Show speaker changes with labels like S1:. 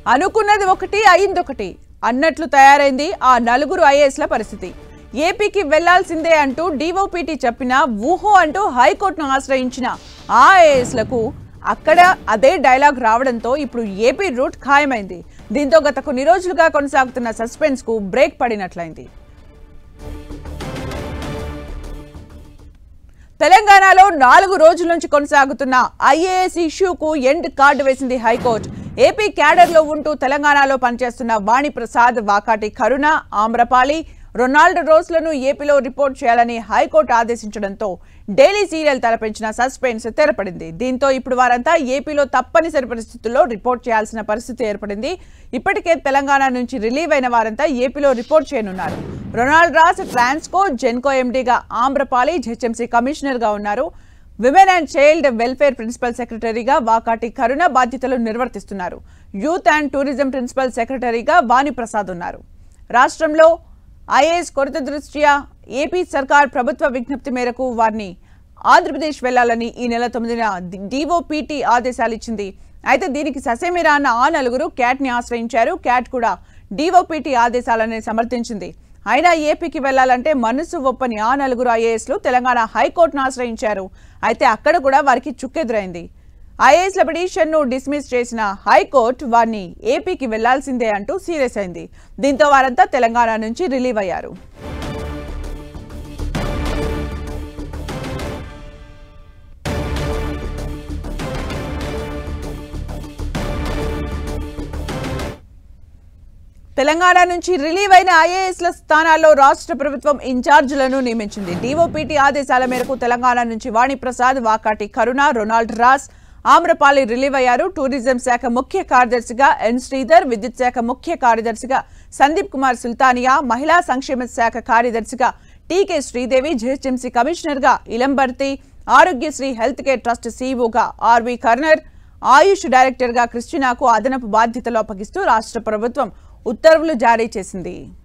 S1: అనుకున్నది ఒకటి అయింది ఒకటి అన్నట్లు తయారైంది ఆ నలుగురు ఐఏఎస్ల పరిస్థితి ఏపీకి వెళ్లాల్సిందే అంటూ డీఓపీటీ చెప్పిన ఊహో అంటూ హైకోర్టును ఆశ్రయించిన ఆ ఐఏఎస్లకు అక్కడ అదే డైలాగ్ రావడంతో ఇప్పుడు ఏపీ రూట్ ఖాయమైంది దీంతో గత కొన్ని రోజులుగా కొనసాగుతున్న సస్పెన్స్ కు బ్రేక్ పడినట్లయింది తెలంగాణలో నాలుగు రోజుల నుంచి కొనసాగుతున్న ఐఏఎస్ ఇష్యూకు ఎండ్ కార్డు వేసింది హైకోర్టు ఏపీ క్యాడర్లో ఉంటూ తెలంగాణలో పనిచేస్తున్న వాణి ప్రసాద్ వాకాటి కరుణ ఆమ్రపాలి రొనాల్డ్ రోస్లను ఏపీలో రిపోర్ట్ చేయాలని హైకోర్టు ఆదేశించడంతో డైలీ సీరియల్ తలపెంచిన సస్పెన్స్ తెరపడింది దీంతో ఇప్పుడు వారంతా ఏపీలో తప్పనిసరి పరిస్థితుల్లో రిపోర్ట్ చేయాల్సిన పరిస్థితి ఏర్పడింది ఇప్పటికే తెలంగాణ నుంచి రిలీవ్ అయిన వారంతా ఏపీలో రిపోర్ట్ చేయనున్నారు రొనాల్డ్ రాస్ ట్రాన్స్కో జెన్కో ఎండీగా ఆమ్రపాలి జెహెచ్ఎంసీ కమిషనర్గా ఉన్నారు women and child welfare principal సెక్రటరీగా వాకాటి కరుణ బాధ్యతలు నిర్వర్తిస్తున్నారు యూత్ అండ్ టూరిజం ప్రిన్సిపల్ సెక్రటరీగా వాణి ప్రసాద్ ఉన్నారు రాష్ట్రంలో ఐఏఎస్ కొరత దృష్ట్యా ఏపీ సర్కార్ ప్రభుత్వ విజ్ఞప్తి మేరకు వారిని ఆంధ్రప్రదేశ్ వెళ్లాలని ఈ నెల తొమ్మిదిన డిఓపిటి ఆదేశాలు ఇచ్చింది అయితే దీనికి ససేమిరా అన్న ఆ నలుగురు క్యాట్ ని ఆశ్రయించారు క్యాట్ కూడా డిఓపిటి ఆదేశాలని సమర్థించింది అయినా ఏపీకి వెళ్లాలంటే మనసు ఒప్పని ఆ నలుగురు ఐఏఎస్లు తెలంగాణ హైకోర్టును ఆశ్రయించారు అయితే అక్కడ కూడా వారికి చుక్కెదురైంది ఐఏఎస్ల పిటిషన్ను డిస్మిస్ చేసిన హైకోర్టు వారిని ఏపీకి వెళ్లాల్సిందే అంటూ సీరియస్ అయింది దీంతో వారంతా తెలంగాణ నుంచి రిలీవ్ అయ్యారు తెలంగాణ నుంచి రిలీవ్ అయిన ఐఏఎస్ల స్థానాల్లో రాష్ట్ర ప్రభుత్వం ఇన్ఛార్జీలను నియమించింది డీఓపీటీ ఆదేశాల మేరకు తెలంగాణ నుంచి వాణి ప్రసాద్ వాకాటి కరుణ రొనాల్డ్ రాస్ ఆమ్రపాలి రిలీవ్ అయ్యారు టూరిజం శాఖ ముఖ్య కార్యదర్శిగా ఎన్ శ్రీధర్ విద్యుత్ శాఖ ముఖ్య కార్యదర్శిగా సందీప్ కుమార్ సుల్తానియా మహిళా సంక్షేమ శాఖ కార్యదర్శిగా టీకే శ్రీదేవి జిహెచ్ఎంసీ కమిషనర్గా Ilambarthi Aarogyasri health care trust సీఈఓగా ఆర్వి కర్నర్ ఆయుష్ డైరెక్టర్గా క్రిస్టినాకు అదనపు బాధ్యతలు అప్పగిస్తూ రాష్ట్ర ప్రభుత్వం ఉత్తర్వులు జారీ చేసింది